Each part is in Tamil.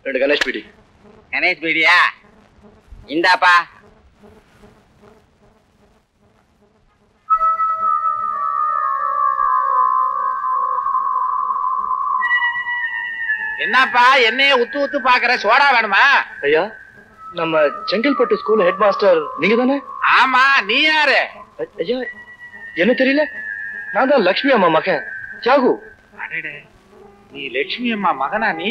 ரெண்டு கணேஷ் பீடி கணேஷ் பீடியா இந்தாப்பா என்னப்பா என்னைய உத்து உத்து பாக்குற சோடா வேணுமா ஐயா நம்ம செங்கல்பட்டு ஸ்கூல் ஹெட் மாஸ்டர் நீங்க தானே ஆமா நீ யாரு ஐயா என்ன தெரியல நான் தான் லக்ஷ்மி அம்மா மகன் தியாகு அடடே நீ லட்சுமி அம்மா மகனா நீ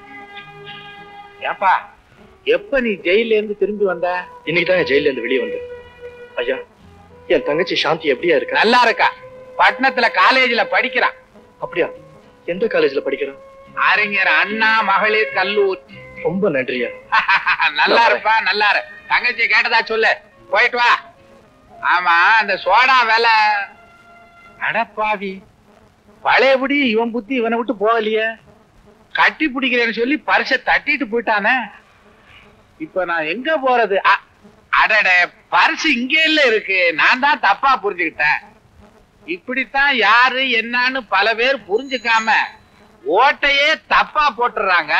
ஏப்பா எப்ப நீ ஜெயில இருந்து திரும்பி வந்த இன்னைக்கு தான் ஜெயில இருந்து வெளியே வந்தேன் ஐயா என் தங்கச்சி சாந்தி எப்படியா இருக்கா நல்லா இருக்கா பட்டணத்துல காலேஜ்ல படிக்கிறான் அப்படியா எந்த காலேஜ்ல படிக்கிறான் அறிஞர் அண்ணா மகளிர் கல்லூரி ரொம்ப நன்றியா நல்லா இருப்பா நல்லா இரு தங்கச்சி கேட்டதா சொல்லு போயிட்டு வா ஆமா அந்த சோடா விலை அடப்பாவி பழையபடி இவன் புத்தி இவனை விட்டு போகலையே கட்டி பிடிக்கிறேன்னு சொல்லி பரிசை தட்டிட்டு போயிட்டானே இப்ப நான் எங்க போறது அ- அடட பரிசு இங்கே இல்ல இருக்கு நான் தான் தப்பா புரிஞ்சுக்கிட்டேன் இப்படித்தான் யாரு என்னன்னு பல பேர் புரிஞ்சுக்காம ஓட்டையே தப்பா போட்டுறாங்க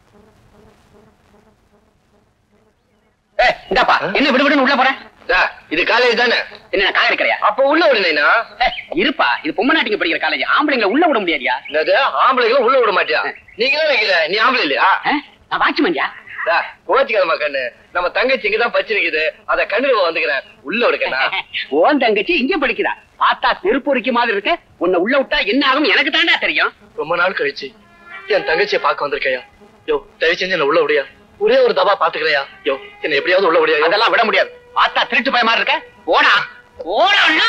இந்தாப்பா என்ன விடு விடுன்னு உள்ள போற இது காலேஜ் தானே என்ன காய இருக்கிறியா அப்ப உள்ள விடுனேனா இருப்பா இது பொம்மநாட்டிங்க படிக்கிற காலேஜ் ஆம்பளைங்களை உள்ள விட முடியாதியா என்னது ஆம்பளைங்களும் உள்ள விட மாட்டியா நீங்க தான் வைக்கல நீ ஆம்பளை இல்லையா நான் வாட்ச்மேன்யா கோச்சிக்காதமா கண்ணு நம்ம தங்கச்சி இங்கதான் பச்சிருக்குது அத கண்ணுல வந்துக்கிறேன் உள்ள விடுக்கண்ணா ஓன் தங்கச்சி இங்க படிக்கிறா பார்த்தா செருப்பு மாதிரி இருக்க உன்னை உள்ள விட்டா என்ன ஆகும் எனக்கு தாண்டா தெரியும் ரொம்ப நாள் கழிச்சு என் தங்கச்சியை பார்க்க வந்திருக்கையா யோ தயவு செஞ்சு என்ன உள்ள விடியா ஒரே ஒரு தபா பாத்துக்கிறையா யோ என்ன எப்படியாவது உள்ள விடியா அதெல்லாம் விட முடியாது பார்த்தா திருட்டு பய மாதிரி இருக்க ஓடா ஓடா அண்ணா.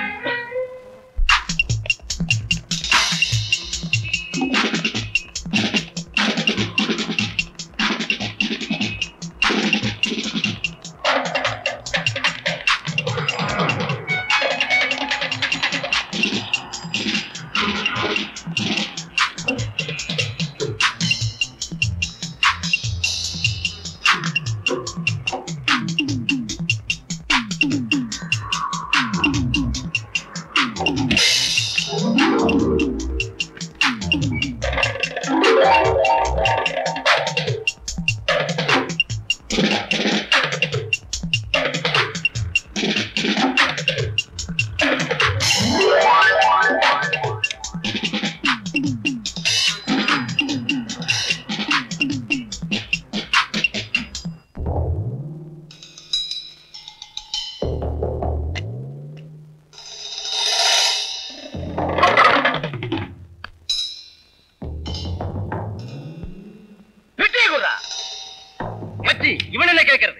மச்சி இவன் என்ன கேக்குறது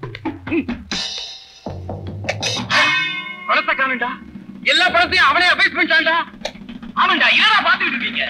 பணத்தை காணுண்டா எல்லா பணத்தையும் அவனே அபேஸ் பண்ணிட்டான்டா ஆமாண்டா இதா பாத்துக்கிட்டு இருக்கீங்க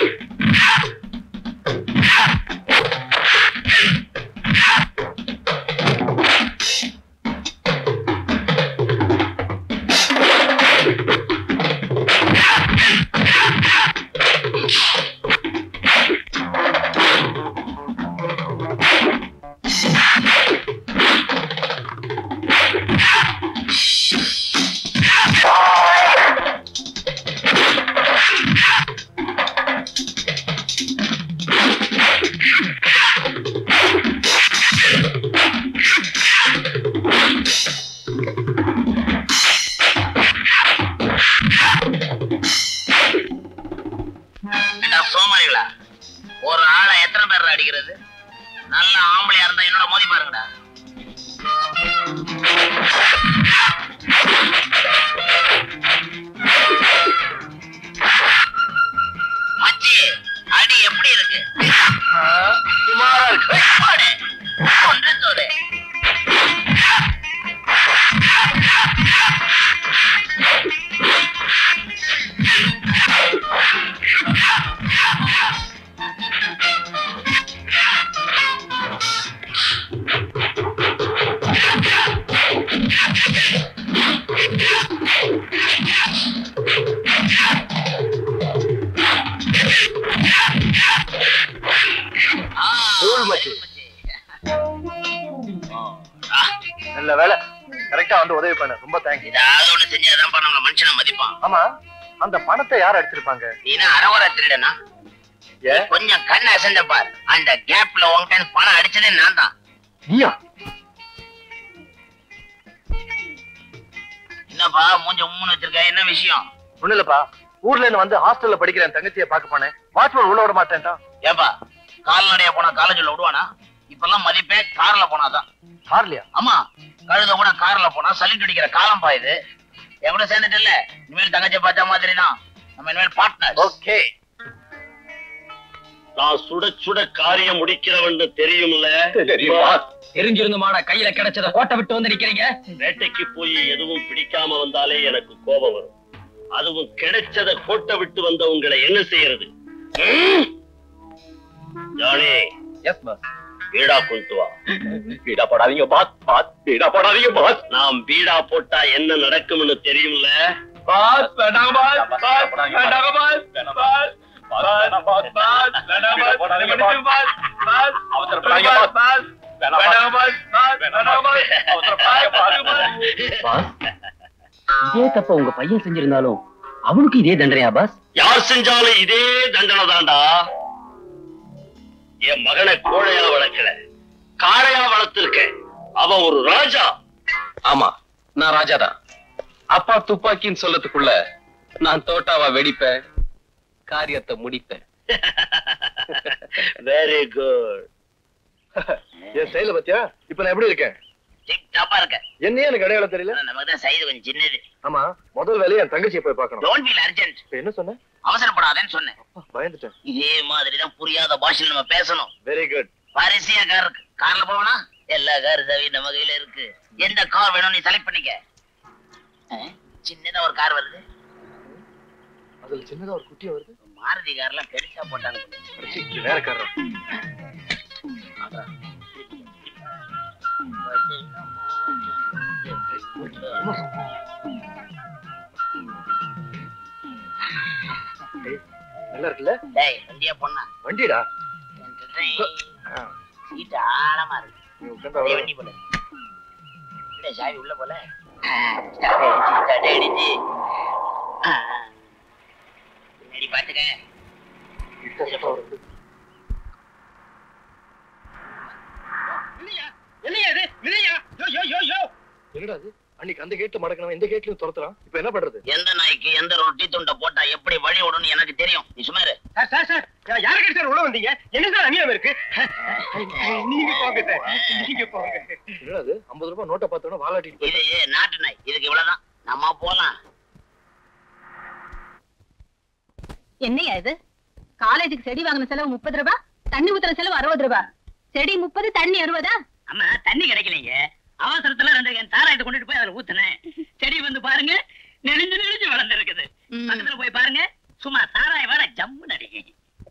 என்ன சோமாரிகளா ஒரு ஆளை எத்தனை பேர் அடிக்கிறது நல்ல ஆம்பளையா இருந்தா என்னோட மோதி பாருங்கடா மச்சி அடி எப்படி இருக்கு சுமாரா இருக்கு போடு. ஒன்று தோடு. கூல் மச்சி நல்ல வேலை கரெக்டா வந்து உதவி பண்ண ரொம்ப தேங்க்ஸ் ஏதாவது ஒண்ணு செஞ்சாதான் நம்மள மனுஷனை மதிப்பான் ஆமா அந்த பணத்தை யார் அடிச்சிருப்பாங்க நீனா அறவர திருடனா ஏன் கொஞ்சம் கண்ணை அசந்த பார் அந்த கேப்ல உங்ககிட்ட பணம் அடிச்சதே நான் தான் நீயா என்னப்பா மூஞ்ச உம்முன்னு வச்சிருக்க என்ன விஷயம் ஒண்ணு இல்லப்பா ஊர்ல இருந்து வந்து ஹாஸ்டல்ல படிக்கிற என் தங்கச்சியை பார்க்க போனேன் வாட்ச்மேன் உள்ள விட மாட்டேன்ட்டான் ஏப்பா கால்நடையா போனா காலேஜ்ல விடுவானா இப்பெல்லாம் மதிப்பே கார்ல போனாதான் கார்லயா ஆமா கழுத கூட கார்ல போனா சலிட்டு அடிக்கிற காலம் பா இது என் கூட சேர்ந்துட்டு இல்ல இனிமேல் தங்கச்சி பார்த்த மாதிரி தான் நம்ம இனிமேல் பார்ட்னர் ஓகே நான் சுட சுட காரியம் முடிக்கிறவன்னு தெரியும்ல தெரிஞ்சிருந்துமான கையில கிடைச்சத கோட்டை விட்டு வந்து நிக்கிறீங்க வேட்டைக்கு போய் எதுவும் பிடிக்காம வந்தாலே எனக்கு கோபம் வரும் அதுவும் கிடைச்சத கோட்டை விட்டு வந்த உங்களை என்ன செய்யறது ம்? ஜானி எஸ் பாஸ் பீடா கொண்டு வா பீடா போடாதீங்க பாஸ் பாஸ் பீடா போடாதீங்க பாஸ் நாம் பீடா போட்டா என்ன நடக்கும்னு தெரியும்ல பாஸ் வேண்டாங்க பாஸ் பாஸ் வேண்டாங்க பாஸ் பாஸ் இதே தப்ப உங்க பையன் செஞ்சிருந்தாலும் அவனுக்கு இதே தண்டனையா பாஸ் யார் செஞ்சாலும் இதே தண்டனை தான்டா என் மகனை கோழையா வளர்க்கல காளையா வளர்த்திருக்கேன் அவன் ஒரு ராஜா ஆமா நான் ராஜா தான் அப்பா துப்பாக்கின்னு சொல்லத்துக்குள்ள நான் தோட்டாவா வெடிப்பேன் காரியத்தை முடிப்பேன் வெரி குட் என் செயல பத்தியா இப்ப நான் எப்படி இருக்கேன் டிப் டாப்பா இருக்க என்னையே எனக்கு அடையாளம் தெரியல ஆனா நமக்கு தான் சைது கொஞ்சம் சின்னது ஆமா முதல் வேலையை என் தங்கச்சியை போய் பார்க்கணும் டோன்ட் ஃபீல் அர்ஜென்ட் இப்ப என்ன சொன்ன அவசரப்படாதேன்னு சொன்னேன் அப்பா, பயந்துட்டேன் இதே மாதிரி தான் புரியாத பாஷையில் நம்ம பேசணும் வெரி குட் பரிசியா கார் இருக்கு கார்ல போவனா எல்லா கார் சாவி நம்ம கையில இருக்கு எந்த கார் வேணும் நீ செலக்ட் பண்ணிக்க அஹ், சின்னதா ஒரு கார் வருது அதுல சின்னதா ஒரு குட்டியா வருது மாருதி கார்லாம் பெருசா போட்டாங்க அடச்சி, இது வேற காரணம் நல்லா இருக்குல்ல டேய் வண்டியா பொண்ணா வண்டிடா ஆ, சீட்டு ஆழமா இருக்கு நீ உட்கார்ந்தா அதே அவ்வளவு. வண்டி போல இல்ல சாவி உள்ள போல ஸ்டார்ட் ஆயிடுச்சு ஸ்டார்ட் ஆயிடுச்சு ஆ. பின்னாடி பாத்துக்க இப்போ சத்தம் வருது. என்னடா அது அன்னைக்கு அந்த கேட்ல மடக்கணும் இந்த கேட்லயும் துரத்துறான் இப்ப என்ன பண்றது எந்த நாய்க்கு எந்த ரொட்டி துண்டை போட்டா எப்படி வழி விடும்னு எனக்கு தெரியும் நீ சுமாரு சார் சார் சார் யாருக்கு சார் உள்ள வந்தீங்க என்ன சார் அநியாயம் இருக்கு நீங்க போங்க சார் நீங்க போங்க என்னடா அது ஐம்பது ரூபாய் நோட்டை பார்த்தோன்னா வாலாட்டிட்டு போய் இது நாட்டு நாய் இதுக்கு இவ்வளவுதான் நம்ம போலாம் என்னையா இது காலேஜுக்கு செடி வாங்கின செலவு முப்பது ரூபாய் தண்ணி ஊத்துற செலவு அறுபது ரூபாய் செடி முப்பது தண்ணி அறுபதா அம்மா தண்ணி கிடைக்கலைங்க அவசரத்துல ரெண்டு கேன் தாராயத்தை கொண்டுட்டு போய் அதுல ஊத்துனேன் செடி வந்து பாருங்க நெளிஞ்சு நெளிஞ்சு வளர்ந்து இருக்குது ம். பக்கத்துல போய் பாருங்க சும்மா தாராய வர ஜம்மு நடிகை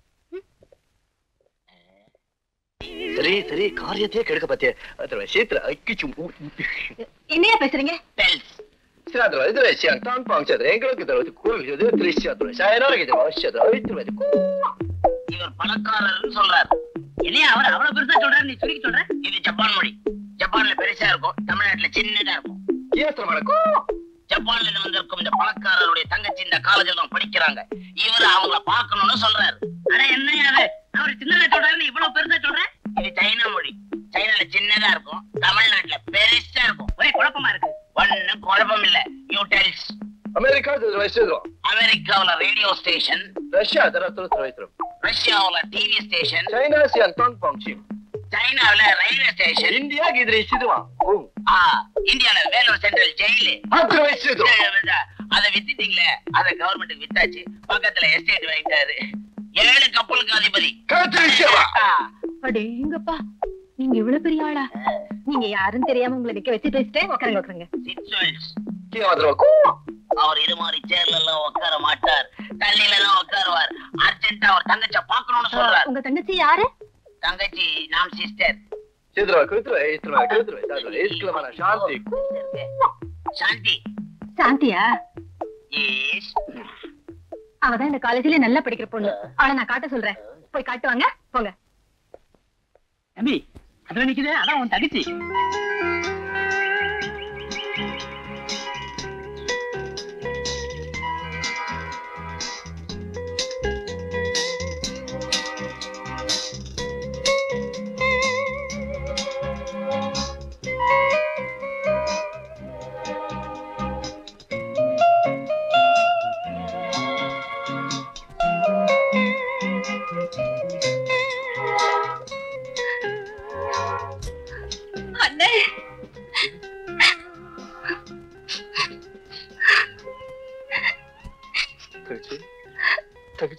சரி சரி காரியத்தையே கெடுக்க பாத்தியே அதுல சேத்துல அக்கிச்சு என்னையா பேசுறீங்க பெல்ஸ் Siadro, இது சியான் டாங் பாங் சியாத்ரா எங்களுக்கு தரது கூல் இது த்ரிஷ் சியாத்ரா சாயனோர கிட்ட வாஷியாத்ரா ஐத்து வந்து இவர் பணக்காரர்னு சொல்றாரு இல்லையா அவர் அவ்வளவு பெருசா சொல்றாரு நீ சுருக்கி சொல்ற இது ஜப்பான் மொழி ஜப்பான்ல பெருசா இருக்கும் தமிழ்நாட்டுல சின்னதா இருக்கும் ஏத்ரா மடக்கு ஜப்பான்ல இருந்து வந்திருக்கும் இந்த பணக்காரருடைய தங்கச்சி இந்த காலேஜில் தான் படிக்கிறாங்க இவர் அவங்கள பார்க்கணும்னு சொல்றாரு அட என்னையா அது அவர் சின்னதா சொல்றாரு நீ இவ்வளவு பெருசா சொல்ற இது சைனா மொழி சைனால சின்னதா இருக்கும் தமிழ்நாட்டுல பெருசா இருக்கும் ஒரே குழப்பமா இருக்கு ஒண்ணும் குழப்பம் இல்ல யூடெல்ஸ் அமெரிக்கா இது வயசுதுரா அமெரிக்காவுல ரேடியோ ஸ்டேஷன் ரஷ்யா தரத்துல தரவைத்ரா ரஷ்யாவுல டிவி ஸ்டேஷன் சைனா சியான் டாங் பாங் சிம் சைனாவுல ரயில்வே ஸ்டேஷன் இந்தியா கிதிரி சிதுவா ஓம் ஆ இந்தியால வேலூர் சென்ட்ரல் ஜெயிலு அത്ര வயசுதுரா அத வித்துட்டீங்களே அத கவர்மெண்ட்டுக்கு வித்தாச்சு பக்கத்துல எஸ்டேட் வாங்கிட்டாரு ஏழு கப்பலுக்கு அதிபதி கத்திரி சிவா ஆ, அடேங்கப்பா நீங்க இவ்வளவு பெரிய ஆளா நீங்க யாருன்னு தெரியாம உங்களை நிக்க வச்சு பேசிட்டேன் உட்காருங்க உட்காருங்க சிட்ஸ்வெல்ஸ். கியாத்ரா அவர் இது மாதிரி சேர்ல எல்லாம் உட்கார மாட்டார் தண்ணில எல்லாம் உட்காருவார் அர்ஜென்ட்டா அவர் தங்கச்ச பாக்கணும்னு சொல்றார் உங்க தங்கச்சி யாரு தங்கச்சி நாம் சிஸ்டர் சிதுரா குத்ரா ஏத்ரா குத்ரா தாத்ரா ஏஸ்கலமான சாந்தி சாந்தி சாந்தியா எஸ் அவதான் இந்த காலேஜ்ல நல்லா படிக்கிற பொண்ணு அவளை நான் காட்ட சொல்றேன் போய் காட்டுவாங்க போங்க தம்பி அதுல நிக்குது அதான் உன் தகுச்சி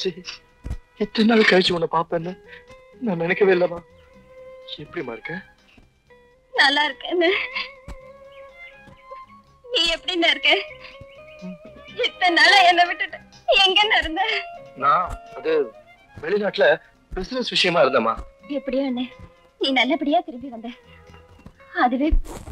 கழிச்சு இத்தனை நாள் கழிச்சு உன்னை பாப்பேன்னு நான் நினைக்கவே இல்லம்மா எப்படிமா இருக்க நல்லா இருக்கேன்னு நீ எப்படின்னு இருக்க இத்தனை நாளா என்ன விட்டுட்டு எங்கன்னு இருந்த நான் அது வெளிநாட்டுல பிசினஸ் விஷயமா இருந்தேம்மா எப்படியோ அண்ணே நீ நல்லபடியா திரும்பி வந்த அதுவே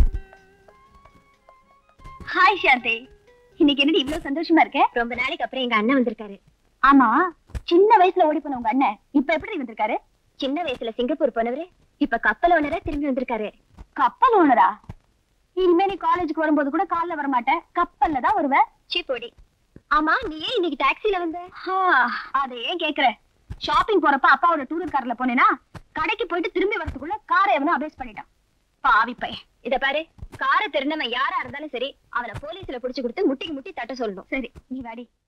ஹாய் சாந்தி இன்னைக்கு என்னடி இவ்வளவு சந்தோஷமா இருக்க ரொம்ப நாளைக்கு அப்புறம் எங்க அண்ணன் வந்திருக்காரு ஆமா சின்ன வயசுல ஓடி போன உங்க அண்ணன் இப்ப எப்படி வந்திருக்காரு சின்ன வயசுல சிங்கப்பூர் போனவரு இப்ப கப்பல் ஓனரா திரும்பி வந்திருக்காரு கப்பல் ஓனரா இனிமே நீ காலேஜுக்கு வரும்போது கூட கால்ல வர மாட்டேன் கப்பல்ல தான் வருவ சீப்போடி ஆமா நீ ஏன் இன்னைக்கு டாக்ஸில வந்த அதை ஏன் கேக்குற ஷாப்பிங் போறப்ப அப்பாவோட டூரர் கார்ல போனேனா கடைக்கு போயிட்டு திரும்பி வரதுக்குள்ள காரை எவனோ அபேஸ் பண்ணிட்டான் பாவி பையன் இத பாரு காரை திருநவன் யாரா இருந்தாலும் சரி அவனை போலீஸ்ல புடிச்சு கொடுத்து முட்டிக்கு முட்டி தட்ட சொல்லணும் சரி நீ வாடி